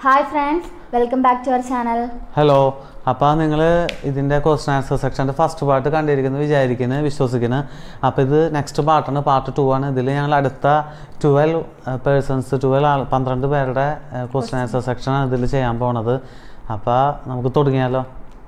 Hi friends welcome back to our channel hello അപ്പോൾ നിങ്ങൾ ഇതിൻ്റെ ക്വസ്റ്റൻ ആൻസർ സെക്ഷൻ്റെ ഫസ്റ്റ് പാർട്ട് കണ്ടിരിക്കുന്നു വിചാരിക്കുന്നു വിശ്വസിക്കുന്നു അപ്പോൾ ഇത് നെക്സ്റ്റ് പാർട്ടാണ് പാർട്ട് ടു ആണ് ഇതിൽ ഞങ്ങൾ അടുത്ത ട്വൽവ് പേഴ്സൺസ് ട്വൽവ് ആൾ പന്ത്രണ്ട് പേരുടെ ക്വസ്റ്റൻ ആൻസർ സെക്ഷനാണ് ഇതിൽ ചെയ്യാൻ പോണത് അപ്പോൾ നമുക്ക് തുടങ്ങിയാലോ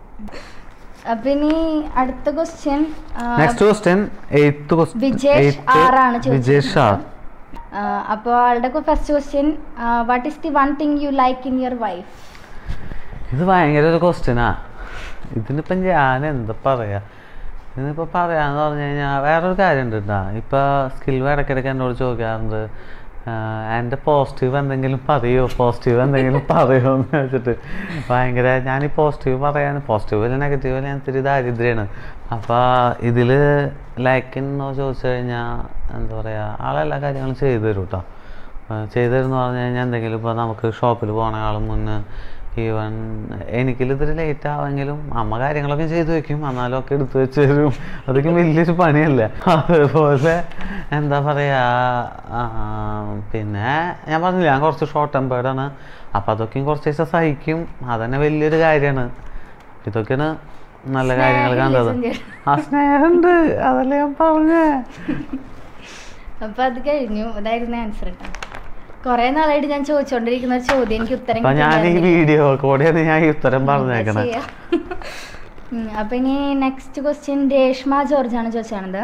അപ്പൊ ഇനി അടുത്ത question next question eight Vijesh ആറാണ് വിജേഷ് ആർ അപ്പോൾ ആളുടെ first question what is the one thing you like in your wife ഇത് ഭയങ്കര ഒരു ക്വസ്റ്റ്യനാ ഇതിനിപ്പം ഞാൻ എന്താ പറയാ ഇതിനിപ്പോൾ പറയാന്ന് പറഞ്ഞു കഴിഞ്ഞാൽ വേറൊരു കാര്യം ഉണ്ട് കേട്ടോ ഇപ്പോൾ സ്കിൽ ഇടയ്ക്കിടയ്ക്ക് എന്നോട് ചോദിക്കാറുണ്ട് ആഹ് എൻ്റെ പോസിറ്റീവ് എന്തെങ്കിലും പറയോ പോസിറ്റീവ് എന്തെങ്കിലും പറയോ എന്ന് വെച്ചിട്ട് ഭയങ്കര ഞാൻ ഈ പോസിറ്റീവ് പറയാൻ പോസിറ്റീവ് അല്ല നെഗറ്റീവ് അല്ല ഞാൻ ഇത്തിരി ദാരിദ്ര്യമാണ് അപ്പോൾ ഇതിൽ ലൈക്കെന്നോ ചോദിച്ചു കഴിഞ്ഞാൽ എന്താ പറയുക ആളെല്ലാ കാര്യങ്ങളും ചെയ്തു തരും കേട്ടോ ചെയ്തു തരുമെന്ന് പറഞ്ഞു കഴിഞ്ഞാൽ എന്തെങ്കിലും ഇപ്പോൾ നമുക്ക് ഷോപ്പിൽ പോകണ ആളും മുന്നേ ഈവൻ എനിക്കിൽ ഇത്തിരി ലേറ്റ് ആവെങ്കിലും അമ്മ കാര്യങ്ങളൊക്കെ ചെയ്തു വെക്കും എന്നാലും ഒക്കെ എടുത്തു വെച്ച് തരും അതൊക്കെ വലിയൊരു പണിയല്ലേ അതുപോലെ എന്താ പറയുക പിന്നെ ഞാൻ പറഞ്ഞില്ല ഞാൻ കുറച്ച് ഷോർട്ട് ടെമ്പേർഡാണ് അപ്പം അതൊക്കെയും കുറച്ച് ദിവസം സഹിക്കും അതന്നെ വലിയൊരു കാര്യമാണ് ഇതൊക്കെയാണ് നല്ല കാര്യങ്ങൾ കണ്ടത് ആ സ്നേഹമുണ്ട് അതല്ലേ ഞാൻ പറഞ്ഞേ അപ്പൊ അത് കഴിഞ്ഞു അതായിരുന്നു ആൻസർ കേട്ടോ കുറെ നാളായിട്ട് ഞാൻ ചോദിച്ചോണ്ടിരിക്കുന്ന ഒരു ചോദ്യം എനിക്ക് ഉത്തരം അപ്പൊ ഞാൻ ഈ കിട്ടുന്നില്ല. വീഡിയോ കൂടെയാണ് ഞാൻ ഈ ഉത്തരം പറഞ്ഞേക്കണേ ചെയ്യാം. ഉം, അപ്പൊ ഇനി നെക്സ്റ്റ് ക്വസ്റ്റ്യൻ രേഷ്മ ജോർജ് ആണ് ചോദിച്ചാണത്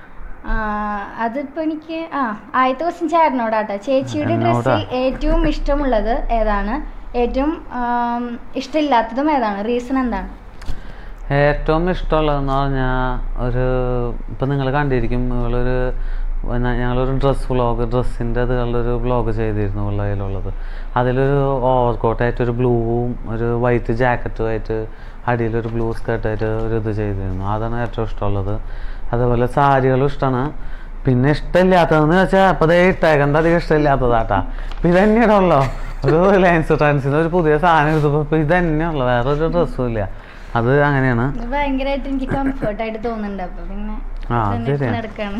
അതിപ്പോ എനിക്ക് ആ ആദ്യത്തെ ക്വസ്റ്റ്യൻ ചേട്ടനോടാട്ടോ ചേച്ചിയുടെ എന്നോടാ? ഡ്രസ്സിൽ ഏറ്റവും ഇഷ്ടമുള്ളത് ഏതാണ് ഏറ്റവും ആം, ഇഷ്ടമില്ലാത്തതും ഏതാണ് റീസൺ എന്താണ് ഏറ്റവും ഇഷ്ടമുള്ളതെന്ന് പറഞ്ഞാൽ ഒരു ഇപ്പം നിങ്ങൾ കണ്ടിരിക്കും നിങ്ങളൊരു പിന്നെ ഞങ്ങളൊരു ഡ്രസ് വ്ളോഗ് ഡ്രസ്സിൻ്റെ അതുകളുടെ വ്ളോഗ് ചെയ്തിരുന്നു ഉള്ളതിലുള്ളത് അതിലൊരു ഓവർകോട്ടായിട്ട് ഒരു ബ്ലൂവും ഒരു വൈറ്റ് ജാക്കറ്റുമായിട്ട് അടിയിലൊരു ബ്ലൂ സ്കർട്ടായിട്ട് ഒരു ഇത് ചെയ്തിരുന്നു അതാണ് ഏറ്റവും ഇഷ്ടമുള്ളത് അതുപോലെ സാരികളും ഇഷ്ടമാണ് പിന്നെ ഇഷ്ടമില്ലാത്തതെന്ന് വെച്ചാൽ അപ്പോൾ ദേ ഇട്ടേക്കണ്ട അധികം ഇഷ്ടമില്ലാത്തതാട്ടാ അപ്പം ഇത് തന്നെയാണല്ലോ ഒരു ലൈൻസ് ട്രാൻസിന് ഒരു പുതിയ സാധനം എടുത്തപ്പോൾ ഇപ്പം ഇത് തന്നെയുള്ളൂ വേറെ ഒരു ഡ്രസ്സും ഇല്ല അത് അങ്ങനെയാണ് ഇത് ഭയങ്കരമായിട്ട് എനിക്ക് കംഫർട്ട് ആയിട്ട് തോന്നുന്നുണ്ട് അപ്പൊ പിന്നെ ആ, ഇതന്നെ ശരിയാ. നടക്കാണ്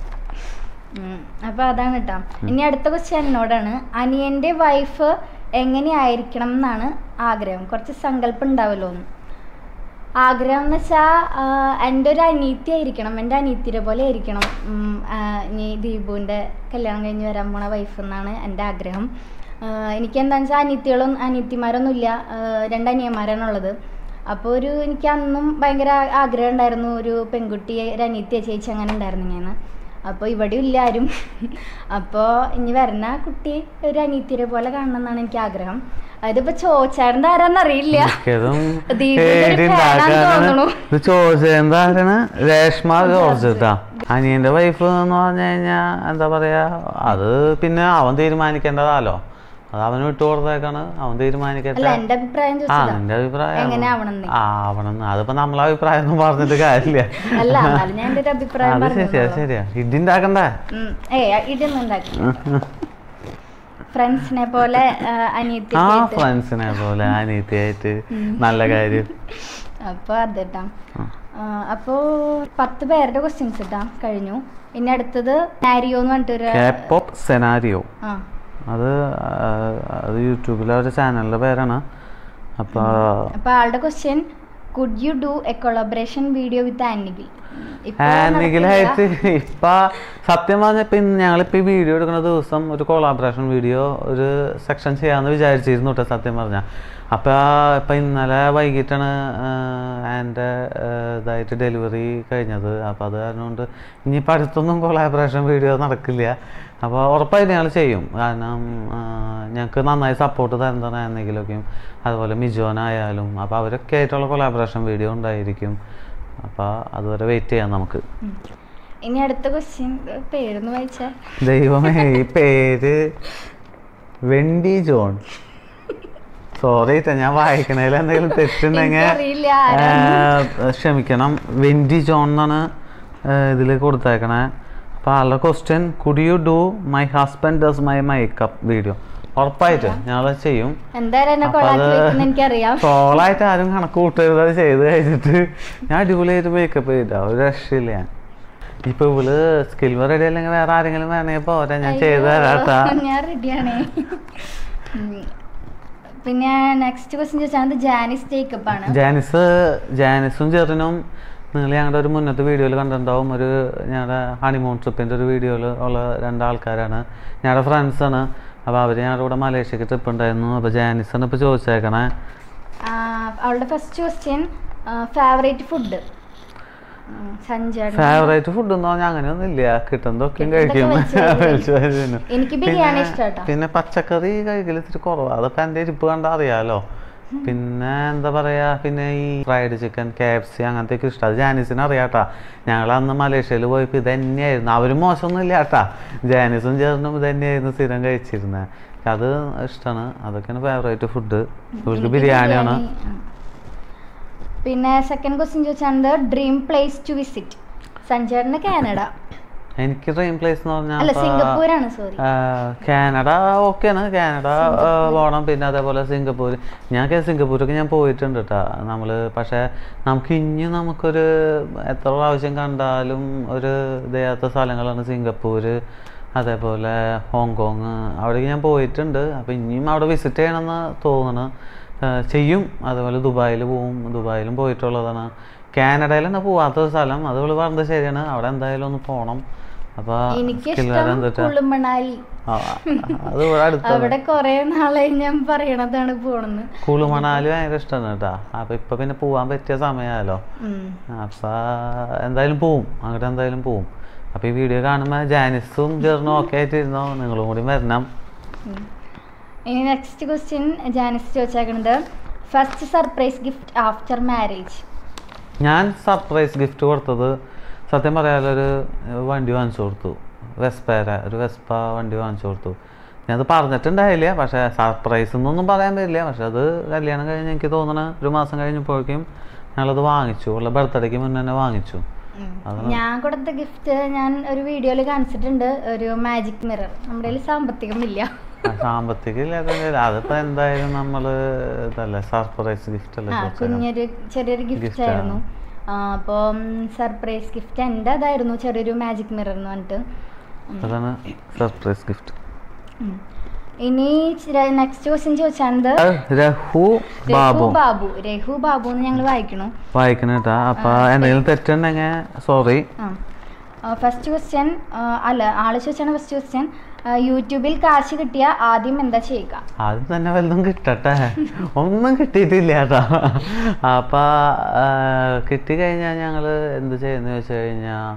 ഉം. അപ്പൊ അതാണ് കേട്ടോ ഇനി അടുത്ത ക്വസ്റ്റ്യൻ എന്നോടാണ് അനിയന്റെ വൈഫ് എങ്ങനെയായിരിക്കണം എന്നാണ് ആഗ്രഹം കുറച്ച് സങ്കല്പം ഉണ്ടാവല്ലോ എന്ന് ആഗ്രഹം എന്ന് വെച്ചാൽ എൻ്റെ ഒരു അനീത്തി ആയിരിക്കണം എൻ്റെ അനീത്തിരെ പോലെ ആയിരിക്കണം ഉം, ആ, ഇനി ദീപുവിൻ്റെ കല്യാണം കഴിഞ്ഞ് വരാൻ പോണ വൈഫ് എന്നാണ് എൻ്റെ ആഗ്രഹം ആ, എനിക്ക് എന്താണെന്ന് വെച്ചാൽ അനീത്തികളും അനീത്തിമാരൊന്നുമില്ല ആ, രണ്ട് അനിയന്മാരാണുള്ളത് അപ്പോൾ ഒരു എനിക്ക് അന്നും ഭയങ്കര ആഗ്രഹം ഉണ്ടായിരുന്നു ഒരു പെൺകുട്ടിയെ ഒരു അനീത്തിയെ ചേച്ചി അങ്ങനെ ഉണ്ടായിരുന്നു ഞാൻ അപ്പോൾ ഇവിടെ ഇല്ല ആരും അപ്പോൾ ഇനി വരുന്ന കുട്ടി ഒരു അനീത്തിരെ പോലെ കാണണം എന്നാണ് എനിക്ക് ആഗ്രഹം അതിപ്പോ ചോദിച്ചാറിന്റെ ആരാന്നറിയില്ല മിക്കതും ദീപുവിന്റെ ഒരു പേടി fan ആണെന്ന് ഉണ്ടാക്കാനാണ് തോന്നുന്നു. ഇത് ചോദിച്ചത് എന്താണ് രേഷ്മ ജോർജ് കേട്ടാ അനിയന്റെ വൈഫ് എന്ന് പറഞ്ഞു കഴിഞ്ഞാൽ എന്താ പറയാ അത് പിന്നെ അവൻ തീരുമാനിക്കേണ്ടതാലോ അത് അവന് വിട്ടു കൊടുത്തേക്കാണ് അവൻ അല്ല തീരുമാനിക്കട്ടെ എന്റെ അഭിപ്രായം ആ ചോദിച്ചതാ നിന്റെ അഭിപ്രായം എങ്ങനെ ആവണമെന്ന് ആവണം അതിപ്പോ നമ്മളെ അഭിപ്രായം ഒന്നും പറഞ്ഞിട്ട് കാര്യമില്ല അല്ല എന്നാലും ഞാൻ എന്റെ ഒരു അഭിപ്രായം അത് പറഞ്ഞു ശരിയാ ശരിയാ ഇടിണ്ടാക്കണ്ടേ ഏ ഇതൊന്നും ഉണ്ടാക്കി ഫ്രണ്ട്സിനെ പോലെ അനിയത്തി ആ ഫ്രണ്ട്സിനെ പോലെ അനീതിയായിട്ട് നല്ല കാര്യം അപ്പൊ അതെട്ടാ അപ്പോ പത്ത് പേരുടെ ക്വസ്റ്റ്യൻസ് ഇട്ടാ കഴിഞ്ഞു ഇനി അടുത്തത് നാരിയോ എന്ന് പറഞ്ഞിട്ടൊരു കേപ്പോപ്പ് സെനാരിയോ ആ അത് ആ, അത് യൂട്യൂബിലെ ഒരു ചാനലിൻ്റെ പേരാണ് അപ്പോൾ അപ്പൊ ആളുടെ question could you do a collaboration video with ആനിഗിൽ ആനിക്കലായിട്ട് ഇപ്പൊ സത്യം പറഞ്ഞ ഇപ്പൊ ഇന്ന് ഞങ്ങളിപ്പോ ഈ വീഡിയോ എടുക്കുന്ന ദിവസം ഒരു കൊളാബറേഷൻ വീഡിയോ ഒരു സെക്ഷൻ ചെയ്യാന്ന് വിചാരിച്ചിരുന്നു കേട്ടോ സത്യം പറഞ്ഞ അപ്പൊ ഇപ്പൊ ഇന്നലെ വൈകിട്ടാണ് എൻ്റെ ഇതായിട്ട് ഡെലിവറി കഴിഞ്ഞത് അപ്പൊ അത് കാരണം കൊണ്ട് ഇനിയിപ്പോൾ അടുത്തൊന്നും കൊളാബറേഷൻ വീഡിയോ നടക്കില്ല അപ്പോൾ ഉറപ്പായിട്ട് ഞങ്ങൾ ചെയ്യും കാരണം ഞങ്ങൾക്ക് നന്നായി സപ്പോർട്ട് തരുന്നതാണ് എന്തെങ്കിലുമൊക്കെയും അതുപോലെ മിജോനായാലും അപ്പോൾ അവരൊക്കെ ആയിട്ടുള്ള കൊളാബറേഷൻ വീഡിയോ ഉണ്ടായിരിക്കും അപ്പോൾ അതുവരെ വെയിറ്റ് ചെയ്യാം നമുക്ക് ഇനി അടുത്ത ക്വസ്റ്റ്യൻ പേരൊന്ന് വായിച്ചാ ദൈവമേ ഈ പേര് വെണ്ടി ജോൺ സോറി ഞാൻ വായിക്കണതിൽ എന്തെങ്കിലും തെറ്റുണ്ടെങ്കിൽ എനിക്കറിയില്ല ആ, ക്ഷമിക്കണം വെൻഡി ജോൺ എന്നാണ് ഇതിൽ കൊടുത്തേക്കണേ അപ്പോൾ ആളുടെ question could you do my husband does my makeup video ഉറപ്പായിട്ട് ഞങ്ങൾ ചെയ്യും എന്തായാലും എന്നെ അപ്പൊ കൊളാക്കി അത് വെക്കുന്ന എനിക്കറിയാം ട്രോളായിട്ട് ആരും കണക്ക് കൂട്ടരുത് അത് ചെയ്ത് കഴിഞ്ഞിട്ട് ഞാൻ അടിപൊളിയായിട്ട് മേക്കപ്പ് ചെയ്താ ഒരു രക്ഷയില്ല ഞാൻ ഇപ്പൊ ഇവള് സ്കിൽ റെഡി അല്ലെങ്കിൽ വേറെ ആരെങ്കിലും വേണമെങ്കിൽ പോരാ ഞാൻ ചെയ്ത് തരാട്ടാ ഞാൻ റെഡിയാണേ പിന്നെ നെക്സ്റ്റ് ക്വസ്റ്റ്യൻ ചോദിച്ചാൽ ജാനിസ് ജേക്കബ് ആണ് ജാനിസ് ജാനിസും ചെറിനും നിങ്ങൾ ഞങ്ങളുടെ ഒരു മുന്നത്തെ വീഡിയോയിൽ കണ്ടിട്ടുണ്ടാവും ഒരു ഞങ്ങളുടെ ഹണിമൂൺ ട്രിപ്പിൻ്റെ ഒരു വീഡിയോയിൽ ഉള്ള രണ്ടാൾക്കാരാണ് ഞങ്ങളുടെ ഫ്രണ്ട്സാണ് അപ്പോൾ അവർ ഞങ്ങളുടെ കൂടെ മലേഷ്യക്ക് ട്രിപ്പ് ഉണ്ടായിരുന്നു അപ്പോൾ ജാനിസാണ് ഇപ്പോൾ ചോദിച്ചേക്കണേ ആ, അവളുടെ first question favourite food Sanjay favourite food എന്ന് പറഞ്ഞാൽ അങ്ങനെയൊന്നും ഇല്ല കിട്ടുന്നതൊക്കെയും കഴിക്കും വെച്ച് കഴിക്കും. വെച്ച് കഴിക്കും. എനിക്ക് ബിരിയാണി പിന്നെ- ഇഷ്ടാട്ടോ. പിന്നെ പച്ചക്കറി കഴിക്കൽ ഇത്തിരി കുറവാണ് അതിപ്പോൾ എൻ്റെ ഇരിപ്പ് കണ്ടാൽ അറിയാലോ പിന്നെ എന്താ പറയാ പിന്നെ ഈ fried chicken K F C അങ്ങനത്തെയൊക്കെ ഇഷ്ടം അത് ജാനീസിന് അറിയാട്ടാ ഞങ്ങൾ അന്ന് മലേഷ്യയിൽ പോയപ്പോൾ ഇത് തന്നെയായിരുന്നു അവരും മോശമൊന്നും ഇല്ല കേട്ടാ ജാനീസും ചേർന്നും ഇത് തന്നെയായിരുന്നു സ്ഥിരം കഴിച്ചിരുന്നത് അത് ഇഷ്ടമാണ് അതൊക്കെയാണ് ഫേവറേറ്റ് ഫുഡ് ഇവർക്ക് എനിക്ക് ബിരിയാണിയാണ് ബിരിയാണി, ആ. പിന്നെ സെക്കൻഡ് ക്വസ്റ്റ്യൻ ചോദിച്ചാൽ ഡ്രീം പ്ലേസ് ടു വിസിറ്റ് സഞ്ജയറിന് കാനഡ എനിക്ക് ഡ്രീം പ്ലേസ് എന്ന് അല്ല പറഞ്ഞാൽ സിംഗപ്പൂരാണ് സോറി ആ, കാനഡ ഓക്കെയാണ് കാനഡ ആ, പോകണം പിന്നെ അതേപോലെ സിംഗപ്പൂർ ഞാൻ കേ- സിംഗപ്പൂരൊക്കെ ഞാൻ പോയിട്ടുണ്ട് കേട്ടോ നമ്മൾ പക്ഷേ നമുക്ക് ഇനി നമുക്കൊരു എത്ര പ്രാവശ്യം കണ്ടാലും ഒരു ഇതാത്ത സ്ഥലങ്ങളാണ് സിംഗപ്പൂർ അതേപോലെ ഹോങ്കോങ് അവിടേക്ക് ഞാൻ പോയിട്ടുണ്ട് അപ്പോൾ ഇനിയും അവിടെ വിസിറ്റ് ചെയ്യണമെന്ന് തോന്നുന്നു ആ, ചെയ്യും അതേപോലെ ദുബായിൽ പോവും ദുബായിലും പോയിട്ടുള്ളതാണ് കാനഡയിൽ തന്നെ പോവാത്ത ഒരു സ്ഥലം അത് ഇവള് പറഞ്ഞത് ശരിയാണ് അവിടെ എന്തായാലും ഒന്ന് പോകണം അപ്പോൾ എനിക്ക് സ്കിൽ ഇഷ്ടം എന്തിട്ടാ കുളുമണാലി ആ, അത് ഇവിടെ അടുത്താണ് അവിടെ കൊറേ നാളായി ഞാൻ പറയണതാണ് പോണെന്ന് കുളു മണാലി ഭയങ്കര ഇഷ്ടമാണ് കേട്ടാ അപ്പൊ ഇപ്പൊ പിന്നെ പോവാൻ പറ്റിയ സമയമല്ലോ ഉം. അപ്പൊ എന്തായാലും പോവും അങ്ങോട്ട് എന്തായാലും പോവും അപ്പൊ ഈ വീഡിയോ കാണുമ്പോ ജാനിസും ചേർന്നും ഒക്കെ ആയിട്ടിരുന്നോ നിങ്ങളും കൂടി വരണം ഉം. ഇനി നെക്സ്റ്റ് ക്വസ്റ്റ്യൻ ജാനിസ് ചോദിച്ചേക്കണത് first surprise gift after marriage ഞാൻ സർപ്രൈസ് ഗിഫ്റ്റ് കൊടുത്തത് സത്യം പറയാലോ ഒരു വണ്ടി വാങ്ങിച്ചു കൊടുത്തു വെസ്പേര ഒരു വെസ്പ വണ്ടി വാങ്ങിച്ചു കൊടുത്തു ഞാനത് പറഞ്ഞിട്ടുണ്ടായില്ല പക്ഷേ സർപ്രൈസ് എന്നൊന്നും പറയാൻ പറ്റില്ല പക്ഷെ അത് കല്യാണം കഴിഞ്ഞ് എനിക്ക് തോന്നണ ഒരു മാസം കഴിഞ്ഞപ്പോഴേക്കും ഞങ്ങളത് വാങ്ങിച്ചു ഉള്ള ബർത്ത്ഡേക്ക് മുന്നേ തന്നെ വാങ്ങിച്ചു അതാണ്. ഞാൻ കൊടുത്ത ഗിഫ്റ്റ് ഞാൻ ഒരു വീഡിയോയിൽ കാണിച്ചിട്ടുണ്ട് ഒരു മാജിക് മിറർ നമ്മുടെ കയ്യിൽ സാമ്പത്തികമില്ല ആ, സാമ്പത്തികം ഇല്ലാത്ത അതിപ്പോ എന്തായാലും നമ്മള് ഇതല്ലേ സർപ്രൈസ് ഗിഫ്റ്റ് അല്ലേ ആ കൊടുത്തത്? കുഞ്ഞൊരു ചെറിയൊരു ഗിഫ്റ്റ് Gift ആ. ആയിരുന്നു ആ, അപ്പം സർപ്രൈസ് ഗിഫ്റ്റ് എൻ്റെ അതായിരുന്നു ചെറിയൊരു മാജിക് മിറർ എന്ന് പറഞ്ഞിട്ട് ഉം. അതാണ് സർപ്രൈസ് ഗിഫ്റ്റ് ഉം. ഇനി നെക്സ്റ്റ് ക്വസ്റ്റ്യൻ ചോദിച്ചാൽ രഹു രഘു ബാബു ബാബു രഘു ബാബു എന്ന് ഞങ്ങൾ വായിക്കണു വായിക്കണ കേട്ടാ അപ്പൊ എന്തെങ്കിലും തെറ്റുണ്ടെങ്കിൽ സോറി ഫസ്റ്റ് ക്വസ്റ്റ്യൻ അല്ല ആള് ചോദിച്ചാണ് ഫസ്റ്റ് ക്വസ്റ്റ്യൻ യൂട്യൂബിൽ കാശ് കിട്ടിയ ആദ്യം എന്താ ചെയ്യുക ആദ്യം തന്നെ വല്ലതും കിട്ടട്ടെ ഒന്നും കിട്ടിയിട്ടില്ല കേട്ടോ അപ്പൊ ആ, കിട്ടിക്കഴിഞ്ഞാൽ ഞങ്ങൾ എന്ത് ചെയ്യുന്ന വെച്ച് കഴിഞ്ഞാൽ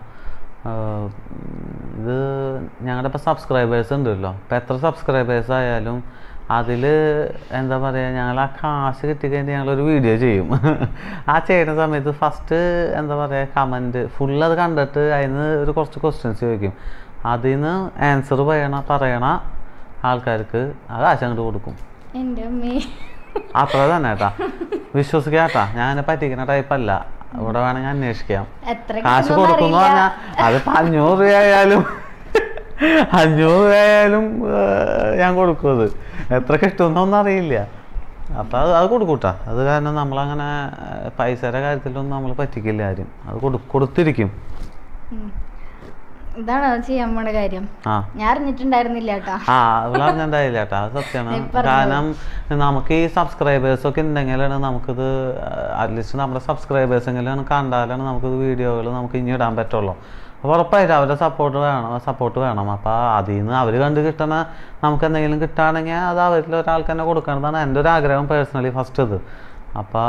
ഇത് ഞങ്ങളുടെ ഇപ്പം സബ്സ്ക്രൈബേഴ്സ് ഉണ്ടല്ലോ ഇപ്പം എത്ര സബ്സ്ക്രൈബേഴ്സ് ആയാലും അതിൽ എന്താ പറയുക ഞങ്ങൾ ആ കാശ് കിട്ടിക്കഴിഞ്ഞാൽ ഞങ്ങളൊരു വീഡിയോ ചെയ്യും ആ ചെയ്യുന്ന സമയത്ത് ഫസ്റ്റ് എന്താ പറയുക കമൻറ്റ് ഫുൾ അത് കണ്ടിട്ട് അതിന് ഒരു കുറച്ച് ക്വസ്റ്റ്യൻസ് ചോദിക്കും അതിൽ നിന്ന് ആൻസർ പറയണ പറയണ ആൾക്കാർക്ക് ആ കാശ് അങ്ങോട്ട് കൊടുക്കും എൻ്റെ അമ്മേ അത്ര തന്നെ കേട്ടാ വിശ്വസിക്കാം കേട്ടാ ഞാൻ പറ്റിക്കുന്ന ടൈപ്പല്ല ഇവിടെ വേണമെങ്കിൽ അന്വേഷിക്കാം എത്ര കാശ് കിട്ടുമെന്ന് കൊടുക്കുന്നു അറിയില്ല. പറഞ്ഞാൽ അതിപ്പോ അഞ്ഞൂറ് രൂപ ആയാലും അഞ്ഞൂറ് രൂപ ആയാലും ഏർ, ഞാൻ കൊടുക്കും അത് എത്ര കിട്ടുമെന്നൊന്നും അറിയില്ല അപ്പൊ അത് അത് കൊടുക്കൂട്ടാ അത് കാരണം നമ്മളങ്ങനെ ഏർ, പൈസയുടെ കാര്യത്തിലൊന്നും നമ്മൾ പറ്റിക്കില്ല ആരും അത് കൊടു കൊടുത്തിരിക്കും ഉം. ഇതാണ് അത് ചെയ്യാൻ പോണ കാര്യം ആ ഞാൻ അറിഞ്ഞിട്ടുണ്ടായിരുന്നില്ല കേട്ടാ ആ പറഞ്ഞിട്ടുണ്ടായില്ല കേട്ടോ അത് സത്യമാണ് നീ പറഞ്ഞത്. കാരണം നമുക്ക് ഈ സബ്സ്ക്രൈബേഴ്സ് ഒക്കെ ഉണ്ടെങ്കിലാണ് നമുക്കിത് അറ്റ്ലീസ്റ്റ് നമ്മുടെ സബ്സ്ക്രൈബേഴ്സ് എങ്കിലും കണ്ടാലാണ് നമുക്കിത് വീഡിയോകൾ നമുക്ക് ഇനി ഇടാൻ പറ്റുള്ളൂ അപ്പോൾ ഉറപ്പായിട്ടും അവരുടെ സപ്പോർട്ട് വേണം സപ്പോർട്ട് വേണം അപ്പോൾ അതിൽ നിന്ന് അവർ കണ്ട് കിട്ടണ നമുക്ക് എന്തെങ്കിലും കിട്ടുകയാണെങ്കിൽ അത് അവരിൽ ഒരാൾക്ക് തന്നെ കൊടുക്കണതാണ് എൻ്റെ ഒരു ആഗ്രഹം പേഴ്സണലി ഫസ്റ്റ് ഇത് അപ്പോൾ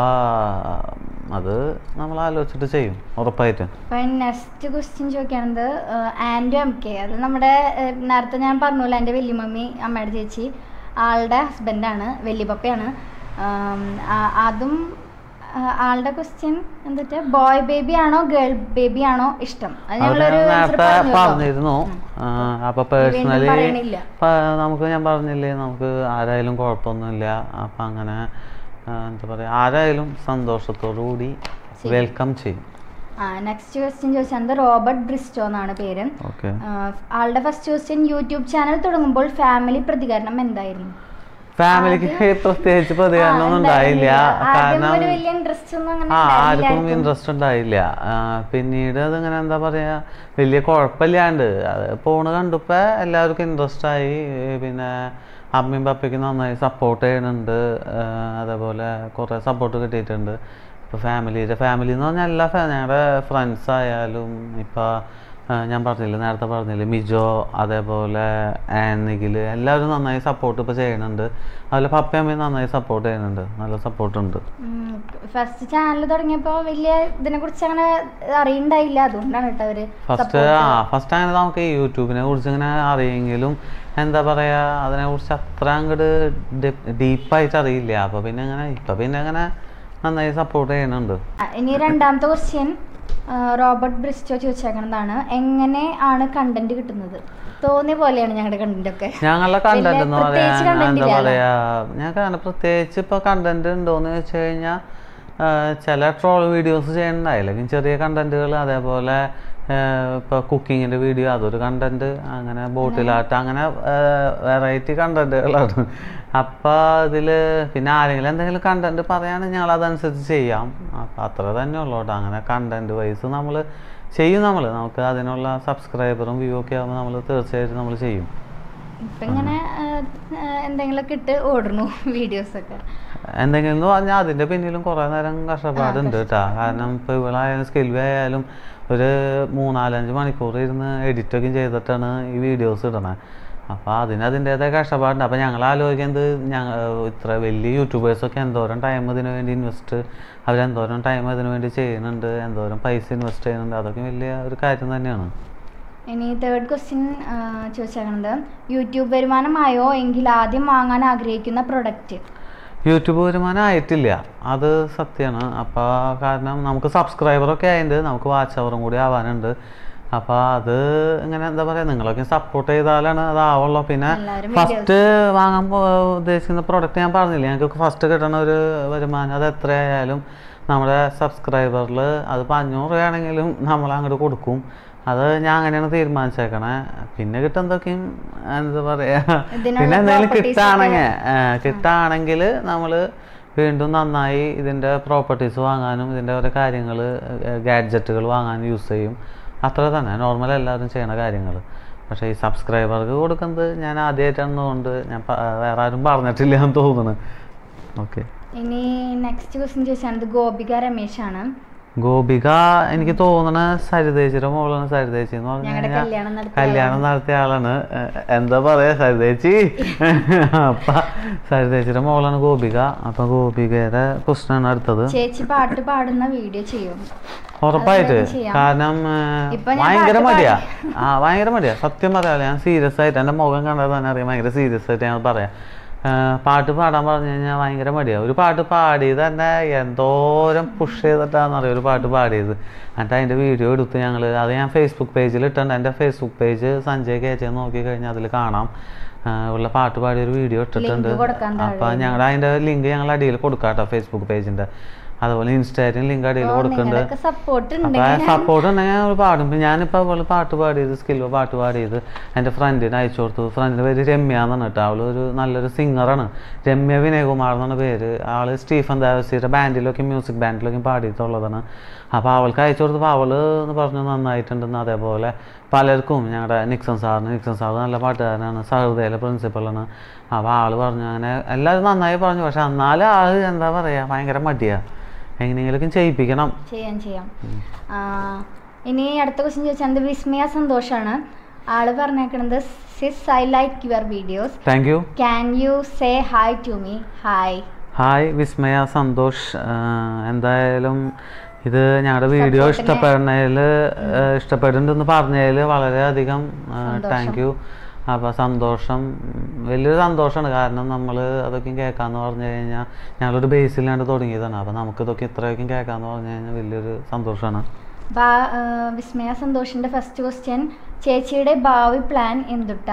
അത് നമ്മൾ ആലോചിച്ചിട്ട് ചെയ്യും ഉറപ്പായിട്ടും അപ്പൊ നെക്സ്റ്റ് ക്വസ്റ്റ്യൻ ചോദിക്കുകയാണത് ആൻഡു എം കെ അത് നമ്മുടെ ഏഹ്, നേരത്തെ ഞാൻ പറഞ്ഞല്ലോ എൻ്റെ വല്യമ്മമ്മി അമ്മയുടെ ചേച്ചി ആളുടെ ഹസ്ബൻഡാണ് വല്യപ്പപ്പയാണ് ആം, ആ- അതും ആ, ആളുടെ ക്വസ്റ്റ്യൻ എന്താ ബോയ് ബേബി ആണോ ഗേൾ ബേബി ആണോ ഇഷ്ടം അത് അത് ഞങ്ങളൊരു ഞാൻ answer നേരത്തെ പറഞ്ഞല്ലോ. പറഞ്ഞിരുന്നു ഉം. ആ, അപ്പൊ വീണ്ടും പേഴ്സണലി പറയണില്ല. നമുക്ക് ഞാൻ പറഞ്ഞില്ലേ നമുക്ക് ആരായാലും കുഴപ്പമൊന്നുമില്ല അപ്പൊ അങ്ങനെ ആ, എന്താ പറയാ ആരായാലും സന്തോഷത്തോടു കൂടി ചെയ്യും. വെൽക്കം ചെയ്യും ആ നെക്സ്റ്റ് ക്വസ്റ്റ്യൻ ചോദിച്ചത് റോബർട്ട് ബ്രിസ്റ്റോ എന്നാണ് പേര് ഓക്കെ ആ, ആളുടെ ഫസ്റ്റ് ക്വസ്റ്റ്യൻ യൂട്യൂബ് ചാനൽ തുടങ്ങുമ്പോൾ ഫാമിലി പ്രതികരണം എന്തായിരുന്നു ഫാമിലിക്ക് പ്രത്യേകിച്ച് പ്രതികരണം ഒന്നും ആ, ഉണ്ടായില്ല ആദ്യം കാരണം ഒരു വലിയ ഇൻട്രസ്റ്റ് ഒന്നും അങ്ങനെ ആ ആർക്കും ഉണ്ടായില്ലായിരിക്കും. ഇൻട്രസ്റ്റ് ഉണ്ടായില്ല ആ, പിന്നീട് അതിങ്ങനെ എന്താ പറയാ വലിയ കുഴപ്പമില്ലാണ്ട് അത് പോണ് കണ്ടപ്പോ എല്ലാവർക്കും ഇൻട്രസ്റ്റ് ആയി ഏ, പിന്നെ അമ്മയും പപ്പയ്ക്കും നന്നായി സപ്പോർട്ട് ചെയ്യുന്നുണ്ട് ആ, അതേപോലെ കുറേ സപ്പോർട്ട് കിട്ടിയിട്ടുണ്ട് ഇപ്പോൾ ഫാമിലിയുടെ ഫാമിലി എന്ന് പറഞ്ഞാൽ എല്ലാ ഫാ ഞങ്ങളുടെ ഫ്രണ്ട്സ് ആയാലും ഇപ്പോൾ ഞാൻ പറഞ്ഞില്ലേ നേരത്തെ പറഞ്ഞില്ലേ മിജോ അതേപോലെ ആനിഖിൽ എല്ലാവരും നന്നായി സപ്പോർട്ട് ഇപ്പോൾ ചെയ്യുന്നുണ്ട് അതുപോലെ പപ്പയും അമ്മയും നന്നായി സപ്പോർട്ട് ചെയ്യുന്നുണ്ട് നല്ല സപ്പോർട്ടുണ്ട് ഫസ്റ്റ് ചാനൽ തുടങ്ങിയപ്പോ വലിയ ഇതിനെ കുറിച്ച് അങ്ങനെ അറിയണ്ടായില്ല അതുകൊണ്ടാണ് കേട്ടോ അവര് ഫസ്റ്റ് ആ ഫസ്റ്റ് അങ്ങനെ നമുക്ക് ഈ യൂട്യൂബിനെ കുറിച്ച് ഇങ്ങനെ അറിയെങ്കിലും എന്താ പറയാ അതിനെ കുറിച്ച് അത്ര അങ്ങോട്ട് ഡീപ്പായിട്ട് അറിയില്ല അപ്പൊ പിന്നെ അങ്ങനെ ഇപ്പൊ പിന്നെ അങ്ങനെ നന്നായി സപ്പോർട്ട് ചെയ്യുന്നുണ്ട് ആ, ഇനി രണ്ടാമത്തെ ക്വസ്റ്റ്യൻ റോബർട്ട് ബ്രിസ്റ്റോ ചോദിച്ചേക്കുന്നതാണ് എങ്ങനെ ആണ് കണ്ടന്റ് കിട്ടുന്നത് തോന്നിയ പോലെയാണ് ഞങ്ങളുടെ കണ്ടന്റ് ഒക്കെ ഞങ്ങളുടെ കണ്ടന്റ് എന്ന് വലിയ പറയാൻ പ്രത്യേകിച്ച് content എന്താ ഇല്ലല്ലോ. പറയാ ഞങ്ങൾക്ക് അങ്ങനെ പ്രത്യേകിച്ച് ഇപ്പൊ കണ്ടന്റ് ഉണ്ടോന്ന് ചോദിച്ചു കഴിഞ്ഞാൽ ചില ട്രോൾ വീഡിയോസ് ചെയ്യണ്ടായില്ല ചെറിയ കണ്ടന്റുകൾ അതേപോലെ ഇപ്പൊ കുക്കിങ്ങിന്റെ വീഡിയോ അതൊരു കണ്ടന്റ് അങ്ങനെ ബോട്ടിലാട്ട് അങ്ങനെ വെറൈറ്റി കണ്ടന്റുകളാണ് അപ്പൊ ഇതില് പിന്നെ ആരെങ്കിലും എന്തെങ്കിലും കണ്ടന്റ് പറയുകയാണെങ്കിൽ ഞങ്ങൾ അതനുസരിച്ച് ചെയ്യാം അപ്പൊ അത്ര തന്നെ ഉള്ളൂ കേട്ടോ അങ്ങനെ കണ്ടന്റ് വൈസ് നമ്മൾ ചെയ്യും നമ്മൾ നമുക്ക് അതിനുള്ള സബ്സ്ക്രൈബറും വ്യൂ ഒക്കെ ആകുമ്പോൾ നമ്മൾ തീർച്ചയായിട്ടും നമ്മൾ ചെയ്യും ഇപ്പൊ ഇങ്ങനെ ആ, ആ, എന്തെങ്കിലുമൊക്കെ ഇട്ട് ഓടുന്നു വീഡിയോസ് ഒക്കെ എന്തെങ്കിലും എന്ന് പറഞ്ഞാൽ അതിന്റെ പിന്നിലും കുറെ നേരം കഷ്ടപ്പാടുണ്ട് കേട്ടോ കാരണം ഇപ്പൊ ഇവളായാലും സ്കിൽവേ ആയാലും ഒരു മൂന്നാലഞ്ച് മണിക്കൂർ ഇരുന്ന് എഡിറ്റൊക്കെ ചെയ്തിട്ടാണ് ഈ വീഡിയോസ് ഇടണത് അപ്പോൾ അതിന് അതിൻ്റെതായ കഷ്ടപ്പാടുണ്ട് അപ്പോൾ ഞങ്ങൾ ആലോചിക്കുന്നത് ഞങ്ങൾ ഇത്ര വലിയ യൂട്യൂബേഴ്സൊക്കെ എന്തോരം ടൈം ഇതിനു വേണ്ടി ഇൻവെസ്റ്റ് അവരെന്തോരം ടൈം ഇതിനു വേണ്ടി ചെയ്യുന്നുണ്ട് എന്തോരം പൈസ ഇൻവെസ്റ്റ് ചെയ്യുന്നുണ്ട് അതൊക്കെ വലിയ ഒരു കാര്യം തന്നെയാണ് ഇനി തേർഡ് ക്വസ്റ്റ്യൻ ചോദിച്ചേക്കണത് യൂട്യൂബ് വരുമാനമായോ എങ്കിൽ ആദ്യം വാങ്ങാൻ ആഗ്രഹിക്കുന്ന പ്രൊഡക്റ്റ് യൂട്യൂബ് വരുമാനം ആയിട്ടില്ല അത് സത്യമാണ് അപ്പോൾ കാരണം നമുക്ക് സബ്സ്ക്രൈബറൊക്കെ ആയിട്ടുണ്ട് നമുക്ക് വാച്ച് അവറും കൂടി ആവാനുണ്ട് അപ്പോൾ അത് ഇങ്ങനെ എന്താ പറയുക നിങ്ങളൊക്കെ സപ്പോർട്ട് ചെയ്താലാണ് അതാവുള്ളൂ പിന്നെ എല്ലാവരും ഫസ്റ്റ് വാങ്ങാൻ പോ- ഉദ്ദേശിക്കുന്ന പ്രൊഡക്റ്റ് ഞാൻ പറഞ്ഞില്ലേ ഞങ്ങൾക്ക് ഫസ്റ്റ് കിട്ടണ ഒരു വരുമാനം അത് എത്രയായാലും നമ്മുടെ സബ്സ്ക്രൈബറിൽ അത് ഇപ്പം അഞ്ഞൂറ് രൂപയാണെങ്കിലും നമ്മൾ അങ്ങോട്ട് കൊടുക്കും അത് ഞാൻ അങ്ങനെയാണ് തീരുമാനിച്ചേക്കണേ പിന്നെ കിട്ടുന്നതൊക്കെയും എന്താ പറയാ ഇതിനുള്ള പിന്നെ എന്തെങ്കിലും properties കിട്ടാണെങ്കിൽ കിട്ടാണെങ്കിൽ നമ്മൾ വീണ്ടും നന്നായി ഇതിൻ്റെ പ്രോപ്പർട്ടീസ് വാങ്ങാനും ഇതിൻ്റെ ഓരോ കാര്യങ്ങൾ ഗാഡ്ജറ്റുകൾ വാങ്ങാനും യൂസ് ചെയ്യും അത്ര തന്നെ നോർമൽ എല്ലാവരും ചെയ്യണ കാര്യങ്ങൾ പക്ഷേ ഈ സബ്സ്ക്രൈബർക്ക് കൊടുക്കുന്നത് ഞാൻ ആദ്യമായിട്ടാണെന്നുകൊണ്ട് ഞാൻ പ- വേറെ ആരും പറഞ്ഞിട്ടില്ല എന്ന് തോന്നുന്നു ഓക്കെ ഇനി നെക്സ്റ്റ് ക്വസ്റ്റ്യൻ ചോദിച്ചാണ് ഗോപിക രമേശാണ് ഗോപിക എനിക്ക് തോന്നണ സരിതേച്ചിയുടെ മോളാണ് സരിതേച്ചി എന്ന് പറഞ്ഞു ഞങ്ങളുടെ കഴിഞ്ഞാൽ കല്യാണം നടത്തിയ കല്യാണം നടത്തിയ ആളാണ് ഏഹ് എന്താ പറയാ സരിതേച്ചി അപ്പൊ സരിതേച്ചിയുടെ മോളാണ് ഗോപിക അപ്പൊ ഗോപികയുടെ ക്വസ്റ്റൻ ആണ് അടുത്തത് ചേച്ചി പാട്ട് പാടുന്ന വീഡിയോ ചെയ്യും ഉറപ്പായിട്ട് അതൊക്കെ ചെയ്യാം. കാരണം ഏഹ്, ഇപ്പൊ ഞാൻ ഭയങ്കര പാട്ട് മടിയാ ആ ഭയങ്കര മടിയാ സത്യം പറയാല്ല ഞാൻ സീരിയസ് ആയിട്ട് എൻ്റെ മുഖം കണ്ടാൽ തന്നെ അറിയാം ഭയങ്കര സീരിയസ് ആയിട്ട് ഞാൻ പറയാം ഏഹ്, പാട്ട് പാടാൻ പറഞ്ഞു കഴിഞ്ഞാൽ ഭയങ്കര മടിയാ ഒരു പാട്ട് പാടിയത് തന്നെ എന്തോരം പുഷ് ചെയ്തിട്ടാണെന്നറിയാം ഒരു പാട്ട് പാടിയത് എന്നിട്ട് അതിൻ്റെ വീഡിയോ എടുത്ത് ഞങ്ങൾ അത് ഞാൻ ഫേസ്ബുക്ക് പേജിൽ ഇട്ടുണ്ട് എൻ്റെ ഫേസ്ബുക്ക് പേജ് സഞ്ജയ് കേച്ചെ നോക്കി കഴിഞ്ഞാൽ അതിൽ കാണാം ഏഹ്, ഉള്ള പാട്ട് പാടിയ ഒരു വീഡിയോ ഇട്ടിട്ടുണ്ട് കൊടുക്കാൻ താഴെ അപ്പം ഞങ്ങൾ അതിൻ്റെ ലിങ്ക് ഞങ്ങൾ അടിയിൽ കൊടുക്കാം കേട്ടോ ഫേസ്ബുക്ക് പേജിൻ്റെ അതുപോലെ ഇൻസ്റ്റാറ്റിന് ലിങ്ക് അടിയിൽ കൊടുക്കുന്നുണ്ട് നിങ്ങളൊക്കെ സപ്പോർട്ട് അപ്പൊ ഉണ്ടെങ്കിൽ സപ്പോർട്ട് ഉണ്ടെങ്കിൽ ഞങ്ങൾ പാടും ഇപ്പൊ ഞാനിപ്പോ അവള് പാട്ട് പാടിയത് സ്കില്ലോ പാട്ട് പാടിയത് എൻ്റെ ഫ്രണ്ടിന് അയച്ചു കൊടുത്തു ഫ്രണ്ടിൻ്റെ പേര് രമ്യ എന്നാണ് കേട്ടോ അവള് ഒരു നല്ലൊരു സിംഗറാണ് രമ്യ വിനയകുമാർ എന്നാണ് പേര് ആള് സ്റ്റീഫൻ ദേവസിയുടെ ബാൻഡിലൊക്കെ മ്യൂസിക് ബാൻഡിലൊക്കെ പാടിയിട്ടുള്ളതാണ് അപ്പോൾ അവൾക്ക് അയച്ചു കൊടുത്തപ്പോൾ അവള് എന്ന് പറഞ്ഞു നന്നായിട്ടുണ്ടെന്ന് അതേപോലെ പലർക്കും ഞങ്ങളുടെ നിക്സൺ സാറിന് നിക്സൺ സാർ നല്ല പാട്ടുകാരനാണ് സഹൃദയിലെ പ്രിൻസിപ്പളാണ് അപ്പോൾ ആള് പറഞ്ഞു അങ്ങനെ എല്ലാവരും നന്നായി പറഞ്ഞു പക്ഷെ എന്നാലും ആള് എന്താ പറയുക ഭയങ്കര മടിയാ എങ്ങനെയെങ്കിലൊക്കെ ചെയ്യിപ്പിക്കണം ചെയ്യാം ചെയ്യാം ആ, ഇനി അടുത്ത ക്വസ്റ്റ്യൻ ചോദിച്ചാൽ വിസ്മയ സന്തോഷാണ് ആള് പറഞ്ഞേക്കണത് sis I like your videos thank you can you say hi to me hi hi Vismaya Santhosh ആഹ് എന്തായാലും ഇത് ഞങ്ങളുടെ വീഡിയോ Support നെ- ഇഷ്ടപ്പെടുന്നതിൽ ഇഷ്ടപ്പെടുന്നുണ്ടെന്ന് പറഞ്ഞതിൽ വളരെയധികം സന്തോഷം. താങ്ക് യു അപ്പോൾ സന്തോഷം ഉം, വലിയൊരു സന്തോഷമാണ് കാരണം നമ്മൾ അതൊക്കെ കേൾക്കാന്ന് പറഞ്ഞു കഴിഞ്ഞാൽ ഞങ്ങളൊരു ബേസിലാണ്ട് തുടങ്ങിയതാണ് അപ്പോൾ നമുക്ക് ഇതൊക്കെ ഇത്രയൊക്കെ കേൾക്കാന്ന് പറഞ്ഞു കഴിഞ്ഞാൽ വലിയൊരു സന്തോഷമാണ് ബാ- ആ, വിസ്മയ സന്തോഷിന്റെ ഫസ്റ്റ് ക്വസ്റ്റ്യൻ ചേച്ചിയുടെ ഭാവി പ്ലാൻ എന്തുട്ടാ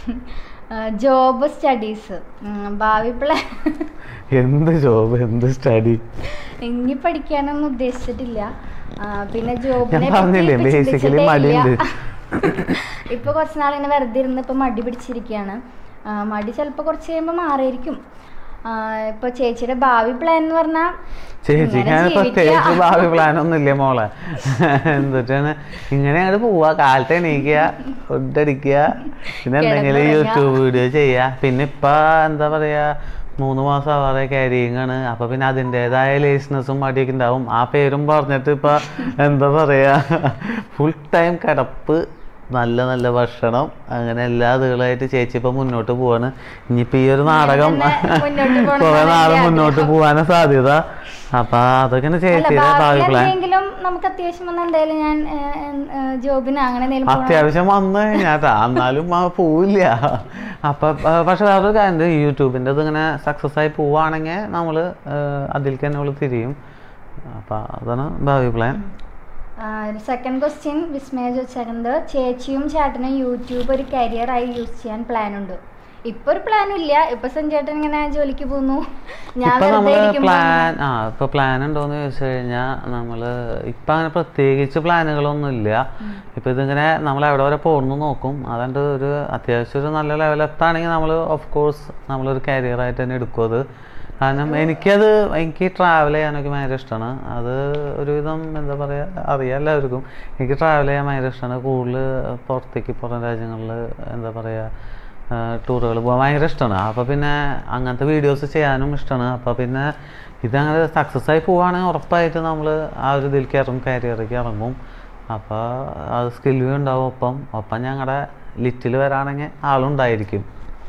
ജോബ് സ്റ്റഡീസ് ഭാവി പ്ലാൻ എന്ത് ജോബ് എന്ത് സ്റ്റഡി ഇനി പഠിക്കാനൊന്നും ഉദ്ദേശിച്ചിട്ടില്ല ആ, പിന്നെ ഞാൻ ജോബിനെ പറഞ്ഞില്ലേ ബേസിക്കലി മടിയുണ്ട് ഇപ്പൊ കുറച്ച് നാളിങ്ങനെ വെറുതെ ഇരുന്ന് ഇപ്പൊ മടി പിടിച്ചിരിക്കുകയാണ് ആ, മടി ചിലപ്പോൾ കുറച്ച് കഴിയുമ്പോൾ മാറിയിരിക്കും ആ, ഇപ്പൊ ചേച്ചിയുടെ ഭാവി പ്ലാൻ എന്ന് പറഞ്ഞാൽ ചേച്ചിക്ക് ഇങ്ങനെ അങ്ങനെ ജീവിക്കുക. പ്രത്യേകിച്ച് ഭാവി പ്ലാൻ ഒന്നും ഇല്ല മോളെ എന്നിട്ടാണ് ഇങ്ങനെ അങ്ങോട്ട് പോവാ കാലത്ത് എണീക്കുക ഫുഡ് അടിക്കുക പിന്നെ എന്തെങ്കിലും കിടന്നുറങ്ങുക. യൂട്യൂബ് വീഡിയോ ചെയ്യുക പിന്നെ ഇപ്പൊ എന്താ പറയാ മൂന്ന് മാസം ആവാതെ ക്യാരിയിങ് ആണ് അപ്പൊ പിന്നെ അതിൻ്റെതായ ലേസ്നെസ്സും മടിയൊക്കെ ഉണ്ടാവും ആ പേരും പറഞ്ഞിട്ട് ഇപ്പൊ എന്താ പറയാ ഫുൾ ടൈം കിടപ്പ് നല്ല നല്ല ഭക്ഷണം അങ്ങനെ എല്ലാ ഇതുകളായിട്ട് ചേച്ചി ഇപ്പൊ മുന്നോട്ട് പോവാണ് ഇനിയിപ്പോ ഈ ഒരു നാടകം തന്നെ മുന്നോട്ട് പോകണം കുറെ എന്നാണ് നാള് എൻ്റെ മുന്നോട്ട് ആഗ്രഹം. പോവാനാ സാധ്യത അപ്പൊ അതൊക്കെ അല്ല ചേച്ചിയുടെ ഭാവി പ്ലാൻ എന്തെങ്കിലും നമുക്ക് അത്യാവശ്യം വന്ന എന്തായാലും ഞാൻ ജോബിന് അങ്ങനെ എന്തെങ്കിലും പോകണം. അത്യാവശ്യം വന്നു കഴിഞ്ഞാട്ടാ എന്നാലും ആ പോവില്ല അപ്പൊ ആ, പക്ഷെ വേറൊരു കാര്യം യൂട്യൂബിൻ്റെ ഇത് ഇങ്ങനെ സക്സസ് ആയി പോവാണെങ്കിൽ നമ്മള് അതിലേക്ക് തന്നെ അവള് തിരിയും അപ്പൊ അതാണ് ഭാവി പ്ലാൻ സെക്കൻഡ് ക്വസ്റ്റ്യൻ വിസ്മയ ചോദിച്ചത് ചേച്ചിയും ചേട്ടനും യൂട്യൂബ് ഒരു കരിയർ ആയി യൂസ് ചെയ്യാൻ പ്ലാൻ ഉണ്ട് ഇപ്പൊ ഒരു പ്ലാനും ഇല്ല ഇപ്പൊ സഞ്ജേട്ടൻ ഇങ്ങനെ ജോലിക്ക് പോകുന്നു ഞാൻ ഇപ്പൊ വെറുതെ നമ്മള് ഇരിക്കുമ്പോ പ്ലാൻ ആ ഇപ്പൊ പ്ലാൻ ഉണ്ടോന്ന് ചോദിച്ചു കഴിഞ്ഞാൽ നമ്മള് ഇപ്പൊ അങ്ങനെ പ്രത്യേകിച്ച് പ്ലാനുകളൊന്നും ഇല്ല ഇപ്പൊ ഇതിങ്ങനെ നമ്മൾ എവിടെ വരെ പോകുന്നു നോക്കും അതുകൊണ്ട് ഒരു അത്യാവശ്യം ഒരു നല്ല ലെവൽ എത്താണെങ്കിൽ നമ്മൾ ഓഫ് കോഴ്സ് നമ്മളൊരു കരിയർ ആയിട്ട് തന്നെ എടുക്കും അത് കാരണം എനിക്കത് എനിക്ക് ട്രാവൽ ചെയ്യാനൊക്കെ ഭയങ്കര ഇഷ്ടമാണ് അത് ഒരുവിധം എന്താ പറയുക അറിയാം എല്ലാവർക്കും എനിക്ക് ട്രാവൽ ചെയ്യാൻ ഭയങ്കര ഇഷ്ടമാണ് കൂടുതൽ പുറത്തേക്ക് പുറം രാജ്യങ്ങളിൽ എന്താ പറയുക ടൂറുകൾ പോകാൻ ഭയങ്കര ഇഷ്ടമാണ് അപ്പോൾ പിന്നെ അങ്ങനത്തെ വീഡിയോസ് ചെയ്യാനും ഇഷ്ടമാണ് അപ്പോൾ പിന്നെ ഇതങ്ങനെ സക്സസ് ആയി പോവുകയാണെങ്കിൽ ഉറപ്പായിട്ട് നമ്മൾ ആ ഒരു ഇതിലേക്ക് ഇറങ്ങും കരിയറിലേക്ക് ഇറങ്ങും അപ്പോൾ അത് സ്കിൽ വ്യൂ ഉണ്ടാവും ഒപ്പം ഒപ്പം ഞങ്ങളുടെ ലിറ്റിൽ വരാണെങ്കിൽ ആളുണ്ടായിരിക്കും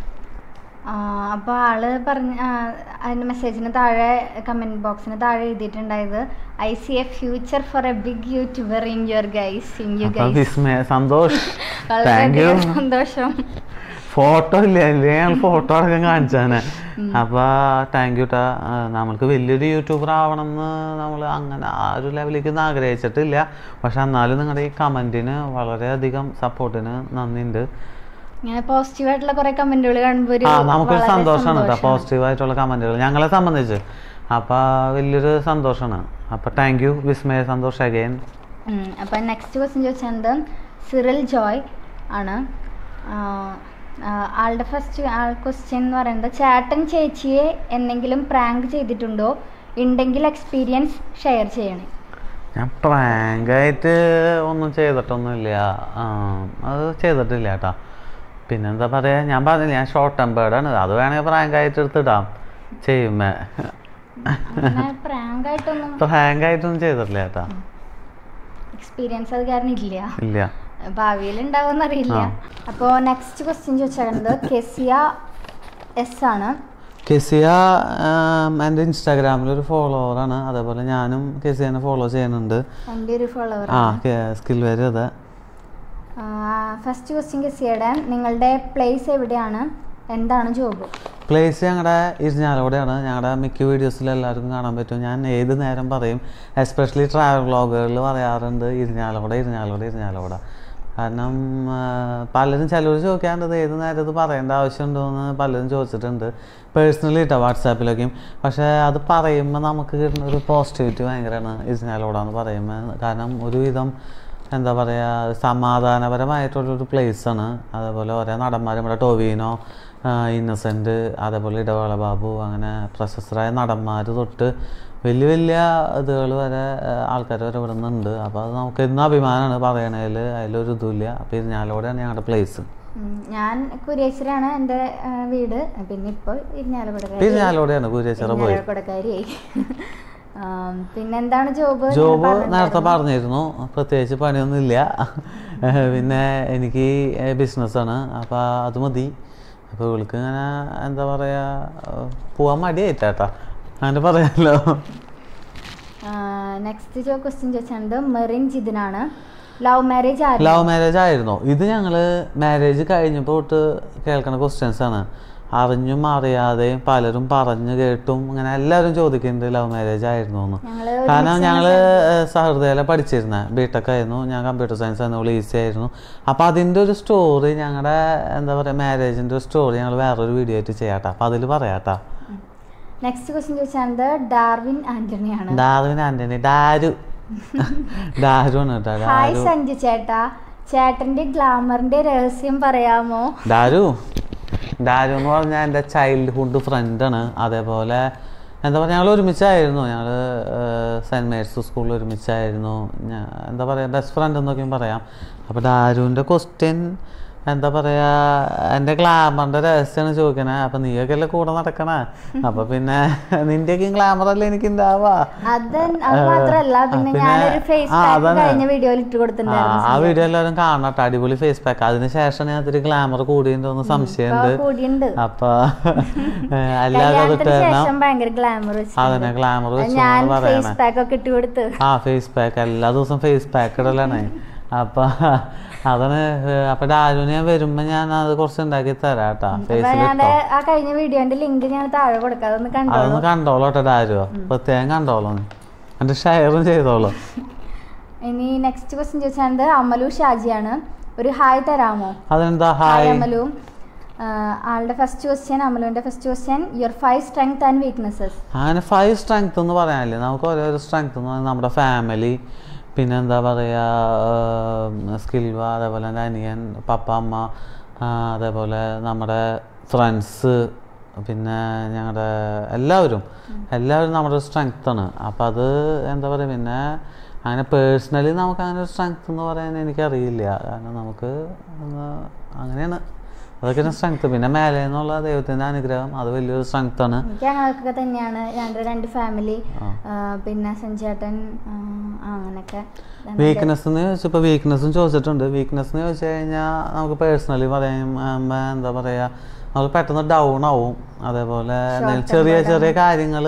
ആ, അപ്പൊ ആള് പറഞ്ഞ ആ, അതിന്റെ മെസ്സേജിന് താഴെ കമന്റ് ബോക്സിന് താഴെ എഴുതിയിട്ടുണ്ടായത് I see a future for a big YouTuber in your guys in you അപ്പോൾ guys Vismaya Santhosh thank you വളരെയധികം സന്തോഷം ഫോട്ടോ ഇല്ല ഇല്ലേ ഞങ്ങൾ ഫോട്ടോ അടക്കം കാണിച്ചാനെ അപ്പൊ താങ്ക് യു ടാ ആ, നമ്മൾക്ക് വലിയൊരു യൂട്യൂബർ ആവണം എന്ന് നമ്മൾ അങ്ങനെ ആ ഒരു ലെവലിലേക്ക് ഒന്നും ആഗ്രഹിച്ചിട്ടില്ല പക്ഷെ എന്നാലും നിങ്ങളുടെ ഈ കമന്റിന് വളരെയധികം സപ്പോർട്ടിന് നന്ദിയുണ്ട് ഇങ്ങനെ പോസിറ്റീവ് ആയിട്ടുള്ള കുറെ കമന്റുകൾ കാണുമ്പോൾ ഒരു ആ നമുക്കൊരു വളരെ സന്തോഷമാണ് കേട്ടോ സന്തോഷമാണ്. പോസിറ്റീവ് ആയിട്ടുള്ള കമന്റുകൾ ഞങ്ങളെ സംബന്ധിച്ച് അപ്പൊ വലിയൊരു സന്തോഷമാണ് അപ്പൊ thank you Vismaya Santhosh again ഉം, അപ്പൊ നെക്സ്റ്റ് ക്വസ്റ്റ്യൻ ചോദിച്ചത് സിറിൽ ജോയ് ആണ് ആ, ആ, ആളുടെ ഫസ്റ്റ് ആൾ ക്വസ്റ്റ്യൻ എന്ന് പറയുന്നത് ചേട്ടൻ ചേച്ചിയെ എന്തെങ്കിലും പ്രാങ്ക് ചെയ്തിട്ടുണ്ടോ ഉണ്ടെങ്കിൽ എക്സ്പീരിയൻസ് ഷെയർ ചെയ്യണേ ഞാൻ പ്രാങ്കായിട്ട് ഒന്നും ചെയ്തിട്ടൊന്നുമില്ല ആ, അത് ചെയ്തിട്ടില്ല കേട്ടോ പിന്നെന്താ പറയാ ഞാൻ പറഞ്ഞില്ല ഞാൻ ഷോർട്ട് ടെമ്പേർഡാണ് അത് വേണമെങ്കിൽ പ്രാങ്കായിട്ട് എടുത്തിടാം ചെയ്യുമ്പോ അങ്ങനെ പ്രാങ്ക് ആയിട്ടൊന്നും പ്രാങ്കായിട്ടൊന്നും ചെയ്തിട്ടില്ല കേട്ടോ എക്സ്പീരിയൻസ് അത് കാരണം ഇല്ല ഇല്ല ഭാവിയിൽ ഉണ്ടാവുമെന്ന് അറിയില്ല ആ. അപ്പോൾ നെക്സ്റ്റ് ക്വസ്റ്റ്യൻ ചോദിച്ചത് കെസിയ എസ് ആണ് കെസിയ എൻ്റെ ഇൻസ്റ്റാഗ്രാമിൽ ഒരു ഫോളോവറാണ് അതേപോലെ ഞാനും കെസിയനെ ഫോളോ ചെയ്യുന്നുണ്ട് എൻ്റെ ഒരു ഫോളോവർ ആ സ്കിൽ വരെ അതെ ഫസ്റ്റ് ക്വസ്റ്റ്യൻ കെസിയുടെ നിങ്ങളുടെ പ്ലേസ് എവിടെയാണ് എന്താണ് ജോബ് പ്ലേസ് ഞങ്ങളുടെ ഇരിഞ്ഞാലോടെയാണ് ഞങ്ങളുടെ മിക്ക വീഡിയോസിൽ എല്ലാവർക്കും കാണാൻ പറ്റും ഞാൻ ഏത് നേരം പറയും എസ്പെഷ്യലി ട്രാവൽ വ്ളോഗുകളിൽ പറയാറുണ്ട് ഇരിഞ്ഞാലോടെ ഇരിഞ്ഞാലോടെ ഇരിഞ്ഞാലോടെ കാരണം ആ, പലരും ചിലർ ചോദിക്കാറുണ്ട് ഇത് ഏത് നേരം ഇത് പറയേണ്ട ആവശ്യമുണ്ടോ എന്ന് പലരും ചോദിച്ചിട്ടുണ്ട് പേഴ്സണലി കേട്ടോ വാട്സാപ്പിലൊക്കെയും പക്ഷേ അത് പറയുമ്പോൾ നമുക്ക് കിട്ടുന്ന ഒരു പോസിറ്റിവിറ്റി ഭയങ്കരമാണ് ഇരിഞ്ഞാലോടാന്ന് പറയുമ്പോൾ കാരണം ഒരുവിധം എന്താ പറയുക സമാധാനപരമായിട്ടുള്ളൊരു പ്ലേസാണ് അതേപോലെ ഓരോ നടന്മാരും ഇവിടെ ടോവിനോ ഇന്നസെൻ്റ് അതേപോലെ ഇടവേള ബാബു അങ്ങനെ പ്രശസ്തരായ നടന്മാർ തൊട്ട് വലിയ വലിയ ഇതുകൾ വരെ ആൾക്കാർ വരെ ഇവിടെ നിന്നുണ്ട് അപ്പോൾ അത് നമുക്ക് ഇന്ന് അഭിമാനമാണ് പറയണതിൽ അതിലൊരു ഇതുമില്ല അപ്പോൾ ഇരിഞ്ഞാലോടെയാണ് ഞങ്ങളുടെ പ്ലേസ് ഉം, ഞാൻ കുരിയേശ്വരാണ് എൻ്റെ ആ, വീട് പിന്നെ ഇപ്പോൾ ഇരിഞ്ഞാലക്കുടക്കാരി ഇരിഞ്ഞാലോടെയാണ് കൂരിയച്ചിറ പോയി ഇരിഞ്ഞാലക്കുടക്കാരിയായി ആം, പിന്നെ എന്താണ് ജോബ് ജോബ് നേരത്തെ പറഞ്ഞിരുന്നു പ്രത്യേകിച്ച് പണിയൊന്നുമില്ല പിന്നെ എനിക്ക് ബിസിനസ്സാണ് അപ്പോൾ അത് മതി അപ്പോൾ ഇവൾക്ക് ഇങ്ങനെ എന്താ പറയുക പോവാൻ മടിയായിട്ടാ അങ്ങനെ പറയാമല്ലോ നെക്സ്റ്റ് ജോ ക്വസ്റ്റ്യൻ ചോദിച്ചത് മെറിൻ ജിതിനാണ് ലവ് മാരേജ് ആര് ലവ് മാരേജ് ആയിരുന്നോ ഇത് ഞങ്ങൾ മാരേജ് കഴിഞ്ഞപ്പോൾ തൊട്ട് കേൾക്കുന്ന ക്വസ്റ്റ്യൻസ് ആണ് അറിഞ്ഞും അറിയാതെയും പലരും പറഞ്ഞു കേട്ടും ഇങ്ങനെ എല്ലാവരും ചോദിക്കുന്നുണ്ട് ലവ് മാരേജ് ആയിരുന്നു എന്ന് ഞങ്ങള് കാരണം ഞങ്ങള് സഹൃദയയിലെ പഠിച്ചിരുന്ന ബിടെക് ആയിരുന്നു ഞാൻ കമ്പ്യൂട്ടർ സയൻസ് ആയിരുന്നു ഈസി ആയിരുന്നു അപ്പൊ അതിന്റെ ഒരു സ്റ്റോറി ഞങ്ങളുടെ എന്താ പറയാ മാരേജിന്റെ ഒരു സ്റ്റോറി ഞങ്ങൾ വേറൊരു വീഡിയോ ആയിട്ട് ചെയ്യാട്ടാ അപ്പൊ അതിൽ പറയാട്ടാ നെക്സ്റ്റ് ക്വസ്റ്റ്യൻ ചോദിച്ചത് ഡാർവിൻ ആന്റണിയാണ് ഡാർവിൻ ആന്റണി ഡാരു ഡാരു ആണ് കേട്ടോ ഹായ് ഡാരു സഞ്ജു ചേട്ടാ ചേട്ടന്റെ ഗ്ലാമറിന്റെ രഹസ്യം പറയാമോ ഡാരു ഡാരു എന്ന് പറഞ്ഞാൽ എൻ്റെ ചൈൽഡ്ഹുഡ് ഫ്രണ്ടാണ് അതേപോലെ എന്താ പറയുക ഞങ്ങൾ ഒരുമിച്ചായിരുന്നു ഞങ്ങൾ സെൻറ്റ് മേഴ്സ് സ്കൂളിൽ ഒരുമിച്ചായിരുന്നു ഞാ- എന്താ പറയുക ബെസ്റ്റ് ഫ്രണ്ട് എന്നൊക്കെയും പറയാം അപ്പോൾ ഡാരുവിൻ്റെ ക്വസ്റ്റ്യൻ എന്താ പറയാ എൻ്റെ ഗ്ലാമറിന്റെ രഹസ്യമാണ് ചോദിക്കണേ അപ്പൊ നീയൊക്കെ അല്ലേ കൂടെ നടക്കണേ അപ്പൊ പിന്നെ നിന്റെയൊക്കെ ഗ്ലാമർ അല്ലേ എനിക്ക് ഉണ്ടാവാ അത് അത് മാത്രല്ല പിന്നെ പിന്നെ- ഞാനൊരു ഫേസ് ആ, പാക്ക് അതാണ്. കഴിഞ്ഞ വീഡിയോയിൽ ഇട്ട് ആ, കൊടുത്തിട്ടുണ്ടായിരുന്നു ആ വീഡിയോ എല്ലാവരും കാണട്ടെ അടിപൊളി ഫേസ് പാക്ക് അതിന് ശേഷം ഞാൻ അതിൽ ഗ്ലാമർ കൂടിയിട്ടുണ്ടോന്ന് സംശയമുണ്ട് ഇപ്പൊ കൂടിയുണ്ട് അപ്പൊ എല്ലാവരും അത് കല്യാണത്തിന് ഇട്ടേരണം ശേഷം ഭയങ്കര ഗ്ലാമർ അതന്നെ ഗ്ലാമർ വെച്ചു ഞാൻ എന്ന് പറയണേ ഫേസ് പാക്ക് ഒക്കെ ഇട്ട് കൊടുത്ത് ആ ഫേസ് പാക്ക് എല്ലാ ദിവസവും ഫേസ് പാക്ക് ഇടലാണ് അപ്പൊ അതാണ് ഏർ, അപ്പൊ ഡാലുവിന് ഞാൻ വരുമ്പോ ഞാൻ അത് കുറച്ച് ഉണ്ടാക്കി തരാം കേട്ടാ അപ്പൊ ഫേസിൽ ഞാൻ ആ കഴിഞ്ഞ വീഡിയോന്റെ ലിങ്ക് ഞാൻ താഴെ കൊടുക്കാം അതൊന്ന് കണ്ടോ അതൊന്ന് കണ്ടോളൂ കേട്ടോ ഡാലുവോ പ്രത്യേകം കണ്ടോളൂ നീ. എന്നിട്ട് ഷെയറും ചെയ്തോളൂ ഇനി നെക്സ്റ്റ് ക്വസ്റ്റ്യൻ ചോദിച്ചാൽ അമലു ഷാജിയാണ് ഒരു ഹായ് തരാമോ അതെന്താ ഹായ് ഹായ് അമലു ആഹ് ആളുടെ ഫസ്റ്റ് ക്വസ്റ്റ്യൻ അമലുവിന്റെ first question your five strength and weaknesses അങ്ങനെ ഫൈവ് സ്ട്രെങ്ത് എന്ന് പറയാനില്ലേ നമുക്ക് ഓരോരോ സ്ട്രെങ്ത് എന്ന് പറഞ്ഞാൽ നമ്മുടെ ഫാമിലി പിന്നെ എന്താ പറയുക സ്കിൽവ അതേപോലെ എൻ്റെ അനിയൻ പപ്പ അമ്മ ആ, അതേപോലെ നമ്മുടെ ഫ്രണ്ട്സ് പിന്നെ ഞങ്ങളുടെ എല്ലാവരും എല്ലാവരും നമ്മുടെ സ്ട്രെങ്ത്താണ് അപ്പം അത് എന്താ പറയുക പിന്നെ അങ്ങനെ പേഴ്സണലി നമുക്ക് അങ്ങനെ ഒരു സ്ട്രെങ്ത് എന്ന് പറയാൻ എനിക്കറിയില്ല കാരണം നമുക്ക് എന്താ അങ്ങനെയാണ് അതൊക്കെയാണ് സ്ട്രെങ്ത് പിന്നെ മേലെ നിന്നുള്ള ദൈവത്തിൻ്റെ അനുഗ്രഹം അത് വലിയൊരു സ്ട്രെങ്ത് ആണ് എനിക്ക് അങ്ങനെയൊക്കെ തന്നെയാണ് രണ്ട് രണ്ട് ഫാമിലി പിന്നെ സഞ്ജേട്ടൻ അങ്ങനെയൊക്കെ വീക്ക്നെസ് എന്ന് ചോദിച്ചപ്പോൾ വീക്ക്നെസ്സും ചോദിച്ചിട്ടുണ്ട് വീക്ക്നെസ് എന്ന് ചോദിച്ചു കഴിഞ്ഞാൽ നമുക്ക് പേഴ്സണലി പറയാം ആകുമ്പോ എന്താ പറയുക നമ്മൾ പെട്ടെന്ന് ഡൗൺ ആവും അതേപോലെ എന്തെങ്കിലും ചെറിയ ചെറിയ കാര്യങ്ങൾ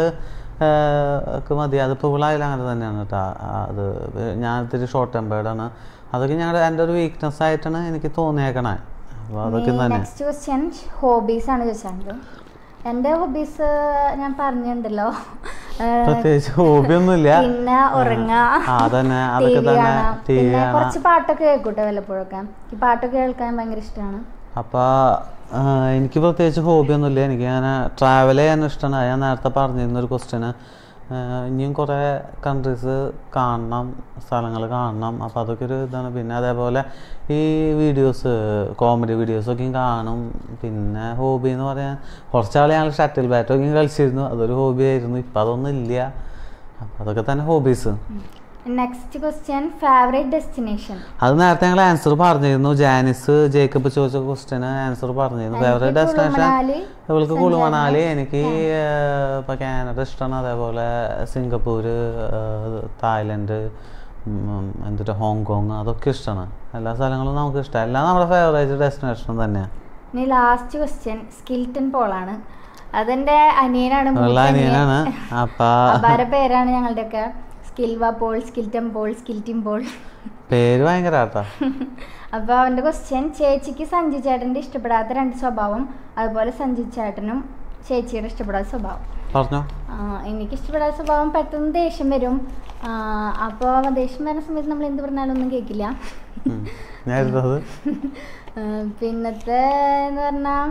ഒക്കെ മതി അതിപ്പോൾ ഇവളായാലും അങ്ങനെ തന്നെയാണ് കേട്ടോ അത് ഞാൻ ഇത്തിരി ഷോർട്ട് ടെമ്പേർഡാണ് അതൊക്കെ ഞങ്ങളുടെ എൻ്റെ ഒരു വീക്ക്നെസ് ആയിട്ടാണ് എനിക്ക് തോന്നിയേക്കണേ അപ്പോൾ അതൊക്കെ തന്നെ നെക്സ്റ്റ് ക്വസ്റ്റ്യൻ ഹോബീസ് ആണ് ചോദിച്ചത് എൻ്റെ ഹോബീസ് ഞാൻ പറഞ്ഞിട്ടുണ്ടല്ലോ ഏഹ്, പ്രത്യേകിച്ച് ഹോബിയൊന്നുമില്ല പിന്നെ ഉറങ്ങുക ആ അതന്നെ ടി അതൊക്കെ വി തന്നെ കാണാം ടി വി പിന്നെ കാണാം കുറച്ച് പാട്ടൊക്കെ കേൾക്കൂട്ടെ വല്ലപ്പോഴൊക്കെ ഈ പാട്ടൊക്കെ കേൾക്കാൻ ഭയങ്കര ഇഷ്ടമാണ് അപ്പോൾ എനിക്ക് പ്രത്യേകിച്ച് ഹോബിയൊന്നുമില്ല എനിക്ക് അങ്ങനെ ട്രാവൽ ചെയ്യാൻ ഇഷ്ടമാണ് ഞാൻ നേരത്തെ പറഞ്ഞിരുന്ന ഒരു ക്വസ്റ്റ്യന് ഇനിയും കുറേ കൺട്രീസ് കാണണം സ്ഥലങ്ങൾ കാണണം അപ്പോൾ അതൊക്കെ ഒരു ഇതാണ് പിന്നെ അതേപോലെ ഈ വീഡിയോസ് കോമഡി വീഡിയോസൊക്കെയും കാണും പിന്നെ ഹോബി എന്ന് പറയാൻ കുറച്ചാൾ ഞങ്ങൾ ഷട്ടിൽ ബാറ്റൊക്കെയും കളിച്ചിരുന്നു അതൊരു ഹോബി ആയിരുന്നു ഇപ്പം അതൊന്നും ഇല്ല അപ്പോൾ അതൊക്കെ തന്നെ hobbies next question favourite destination അത് നേരത്തെ ഞങ്ങൾ ആൻസർ പറഞ്ഞിരുന്നു ജാനിസ് ജേക്കബ് ചോദിച്ച ക്വസ്റ്റിന് ആൻസർ പറഞ്ഞിരുന്നു ഫേവറേറ്റ് ഡെസ്റ്റിനേഷൻ മണാലി ഇവൾക്ക് കുളു മണാലി എനിക്ക് ഏർ, ഇപ്പൊ കാനഡ ഇഷ്ടമാണ് അതേപോലെ സിംഗപ്പൂര് ഏർ, തായ്ലൻഡ് ഉം, എന്തിട്ട് ഹോങ്കോങ് അതൊക്കെ ഇഷ്ടമാണ് എല്ലാ സ്ഥലങ്ങളും നമുക്ക് ഇഷ്ടമാണ് എല്ലാം നമ്മുടെ ഫേവറേറ്റ് ഡെസ്റ്റിനേഷൻ തന്നെയാണ് ഇനി ലാസ്റ്റ് ക്വസ്റ്റ്യൻ സ്കിൽട്ടൺ പോളാണ് അതെന്റെ അനിയനാണ് മൂത്ത ഉള്ള അനിയൻ. അനിയനാണ് അപ്പൊ അപാര പേരാണ് ഞങ്ങളുടെയൊക്കെ സ്കിൽവ പോൾ സ്കിൽറ്റം പോൾ സ്കിൽറ്റിം പോൾ പേര് ഭയങ്കര ആട്ടാ അപ്പോൾ അവൻ്റെ ക്വസ്റ്റ്യൻ ചേച്ചിക്ക് സഞ്ജു ചേട്ടൻ്റെ ഇഷ്ടപ്പെടാത്ത രണ്ട് സ്വഭാവം അതുപോലെ സഞ്ജു ചേട്ടനും ചേച്ചിയുടെ ഇഷ്ടപ്പെടാത്ത സ്വഭാവം പറഞ്ഞോ ആ, എനിക്ക് ഇഷ്ടപ്പെടാത്ത സ്വഭാവം പെട്ടെന്ന് ദേഷ്യം വരും അപ്പോൾ ദേഷ്യം വരുന്ന സമയത്ത് നമ്മൾ എന്ത് പറഞ്ഞാലും ഒന്നും കേൾക്കില്ല ഉം. ഞാൻ എടുത്തത് ആ, പിന്നത്തെ എന്ന് പറഞ്ഞാൽ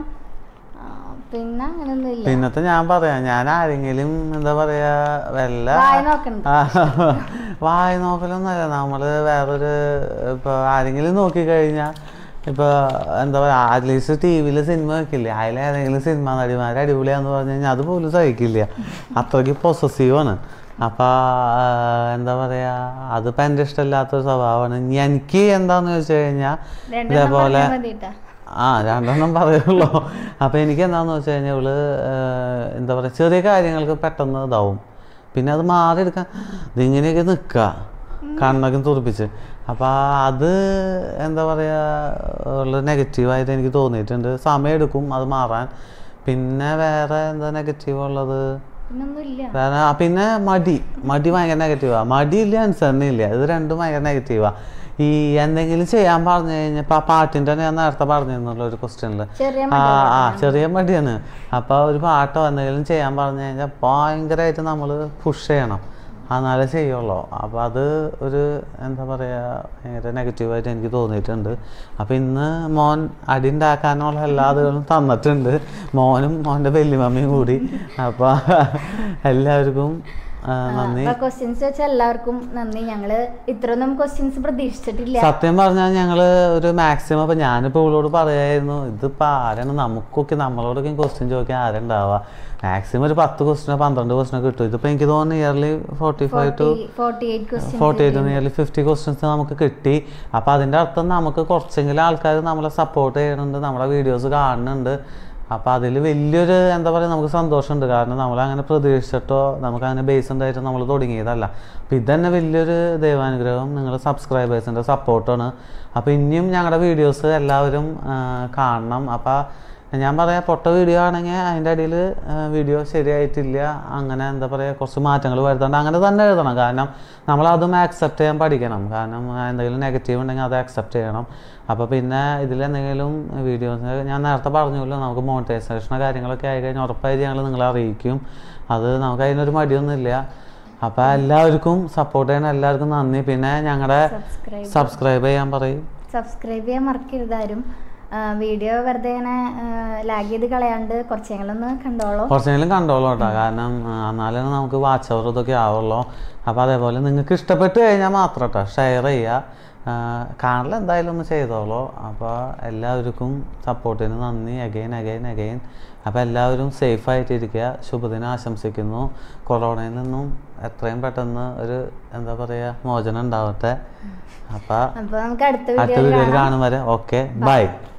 പിന്നെ അങ്ങനെയൊന്നും ഇല്ല പിന്നത്തെ ഞാൻ പറയാം ഞാൻ ആരെങ്കിലും എന്താ പറയാ വല്ല വായി നോക്കണ്ട ആ, വായി നോക്കലൊന്നുമല്ല നമ്മള് വേറൊരു ഇപ്പൊ ആരെങ്കിലും നോക്കിക്കഴിഞ്ഞാൽ ഇപ്പൊ എന്താ പറയാ അറ്റ്ലീസ്റ്റ് ടി വിയിൽ സിനിമ വെക്കില്ലേ അതിലേതെങ്കിലും സിനിമ നടിമാർ അടിപൊളിയാന്ന് പറഞ്ഞു കഴിഞ്ഞാൽ അത് പോലും സഹിക്കില്ല അത്രയ്ക്ക് പൊസസീവാണ് അപ്പൊ ആ, എന്താ പറയാ അതിപ്പോ എൻ്റെ ഇഷ്ടമില്ലാത്തൊരു സ്വഭാവമാണ് ഇനി എനിക്ക് എന്താന്ന് ചോദിച്ചു കഴിഞ്ഞാൽ രണ്ടെണ്ണം ഇതേപോലെ പറഞ്ഞാൽ മതിട്ടാ ആ രണ്ടെണ്ണം പറയുള്ളൂ അപ്പൊ എനിക്ക് എന്താന്ന് വെച്ച് കഴിഞ്ഞാൽ ഇവള് ഏർ, എന്താ പറയാ ചെറിയ കാര്യങ്ങൾക്ക് പെട്ടെന്ന് ഇതാവും പിന്നെ അത് മാറിയെടുക്കാൻ ഇതിങ്ങനെയൊക്കെ നിൽക്കുക കണ്ണൊക്കെ തുറപ്പിച്ച് അപ്പൊ അത് എന്താ പറയാ ഉള്ള നെഗറ്റീവായിട്ട് എനിക്ക് തോന്നിയിട്ടുണ്ട് സമയം എടുക്കും അത് മാറാൻ പിന്നെ വേറെ എന്താ നെഗറ്റീവ് ഉള്ളത് പിന്നൊന്നും ഇല്ല കാരണം ആ പിന്നെ മടി മടി ഭയങ്കര നെഗറ്റീവാ മടിയില്ല അനുസരണയില്ല ഇത് രണ്ടും ഭയങ്കര നെഗറ്റീവാ ഈ എന്തെങ്കിലും ചെയ്യാൻ പറഞ്ഞു കഴിഞ്ഞപ്പോൾ ആ പാട്ടിൻ്റെ ഞാൻ നേരത്തെ പറഞ്ഞിരുന്നല്ലോ ഒരു ക്വസ്റ്റ്യനിൽ ചെറിയ ആ ആ ചെറിയ മടിയാണ് അപ്പോൾ ഒരു പാട്ടോ എന്തെങ്കിലും ചെയ്യാൻ പറഞ്ഞു കഴിഞ്ഞാൽ ഭയങ്കരമായിട്ട് നമ്മൾ പുഷ് ചെയ്യണം എന്നാലേ ചെയ്യുള്ളൂ അപ്പോൾ അത് ഒരു എന്താ പറയുക ഭയങ്കര നെഗറ്റീവായിട്ട് എനിക്ക് തോന്നിയിട്ടുണ്ട് അപ്പോൾ ഇന്ന് മോൻ അടി ഉണ്ടാക്കാനുള്ള എല്ലാ അതുകളും തന്നിട്ടുണ്ട് മോനും മോൻ്റെ വല്യമ്മയും കൂടി അപ്പോൾ എല്ലാവർക്കും ആ, നന്ദി അപ്പൊ ക്വസ്റ്റ്യൻസ് വെച്ച എല്ലാവർക്കും നന്ദി ഞങ്ങള് ഇത്രയൊന്നും ക്വസ്റ്റ്യൻസ് പ്രതീക്ഷിച്ചിട്ടില്ല സത്യം പറഞ്ഞാൽ ഞങ്ങള് ഒരു മാക്സിമം ഇപ്പൊ ഞാനിപ്പോ ഇവളോട് പറയായിരുന്നു ഇതിപ്പോ ആരാണ് നമുക്കൊക്കെ നമ്മളോടൊക്കെ ക്വസ്റ്റ്യൻ ചോദിക്കാൻ ആരുണ്ടാവുക മാക്സിമം ഒരു പത്ത് ക്വസ്റ്റ്യനോ പന്ത്രണ്ട് ക്വസ്റ്റ്യനോ കിട്ടും ഇതിപ്പോ എനിക്ക് തോന്നുന്നു early forty five to forty eight question forty eight nearly fifty questions നമുക്ക് കിട്ടി അപ്പോൾ അതിൻ്റെ അർത്ഥം നമുക്ക് കുറച്ചെങ്കിലും ആൾക്കാർ നമ്മളെ സപ്പോർട്ട് ചെയ്യുന്നുണ്ട് നമ്മുടെ വീഡിയോസ് കാണുന്നുണ്ട് അപ്പോൾ അതിൽ വലിയൊരു എന്താ പറയുക നമുക്ക് സന്തോഷമുണ്ട് കാരണം നമ്മളങ്ങനെ പ്രതീക്ഷിച്ചിട്ടോ നമുക്ക് അങ്ങനെ ബേസ് ഉണ്ടായിട്ട് നമ്മൾ തുടങ്ങിയതല്ല അപ്പോൾ ഇതന്നെ വലിയൊരു ദൈവാനുഗ്രഹം നിങ്ങൾ സബ്സ്ക്രൈബേഴ്സിൻ്റെ സപ്പോർട്ടാണ് അപ്പോൾ ഇനിയും ഞങ്ങളുടെ വീഡിയോസ് എല്ലാവരും ആ, കാണണം അപ്പോൾ ഞാൻ പറയാം പൊട്ട വീഡിയോ ആണെങ്കിൽ അതിൻ്റെ അടിയിൽ വീഡിയോ ശരിയായിട്ടില്ല അങ്ങനെ എന്താ പറയുക കുറച്ച് മാറ്റങ്ങൾ വരുത്താണ്ട് അങ്ങനെ തന്നെ എഴുതണം കാരണം നമ്മളതും ആക്സെപ്റ്റ് ചെയ്യാൻ പഠിക്കണം കാരണം എന്തെങ്കിലും നെഗറ്റീവ് ഉണ്ടെങ്കിൽ അത് ആക്സെപ്റ്റ് ചെയ്യണം അപ്പോൾ പിന്നെ ഇതിലെന്തെങ്കിലും വീഡിയോസ് ഞാൻ നേരത്തെ പറഞ്ഞല്ലോ നമുക്ക് മോണിറ്റൈസേഷനോ കാര്യങ്ങളൊക്കെ ആയി കഴിഞ്ഞാൽ ഉറപ്പായിട്ട് ഞങ്ങൾ നിങ്ങളെ അറിയിക്കും അത് നമുക്ക് അതിനൊരു മടിയൊന്നുമില്ല അപ്പോൾ എല്ലാവർക്കും സപ്പോർട്ട് ചെയ്യണം എല്ലാവർക്കും നന്ദി പിന്നെ ഞങ്ങളുടെ സബ്സ്ക്രൈബ് സബ്സ്ക്രൈബ് ചെയ്യാൻ പറയും സബ്സ്ക്രൈബ് ചെയ്യാൻ മറക്കരുത് ആരും വീഡിയോ വെറുതെ ഇങ്ങനെ ലാഗ് ചെയ്ത് കളയാണ്ട് കുറച്ചെങ്കിലൊന്ന് കണ്ടോളൂ കുറച്ചെങ്കിലും കണ്ടോളൂ കേട്ടോ കാരണം ആ, എന്നാലേ നമുക്ക് വാച്ച് അവർ ഇതൊക്കെ ആവുള്ളൂ അപ്പോൾ അതേപോലെ നിങ്ങൾക്ക് ഇഷ്ടപ്പെട്ട് കഴിഞ്ഞാൽ മാത്രം കേട്ടോ ഷെയർ ചെയ്യുക കാണൽ എന്തായാലും ഒന്ന് ചെയ്തോളൂ അപ്പോൾ എല്ലാവർക്കും സപ്പോർട്ടിന് നന്ദി അഗൈൻ അഗൈൻ അഗൈൻ അപ്പോൾ എല്ലാവരും സേഫ് ആയിട്ടിരിക്കുക ശുഭദിനം ആശംസിക്കുന്നു കൊറോണയിൽ നിന്നും എത്രയും പെട്ടെന്ന് ഒരു എന്താ പറയുക മോചനം ഉണ്ടാവട്ടെ അപ്പോൾ അപ്പൊ നമുക്ക് അടുത്ത അടുത്ത വീഡിയോയിൽ വീഡിയോയിൽ കാണാം കാണും വരെ ഓക്കെ ബൈ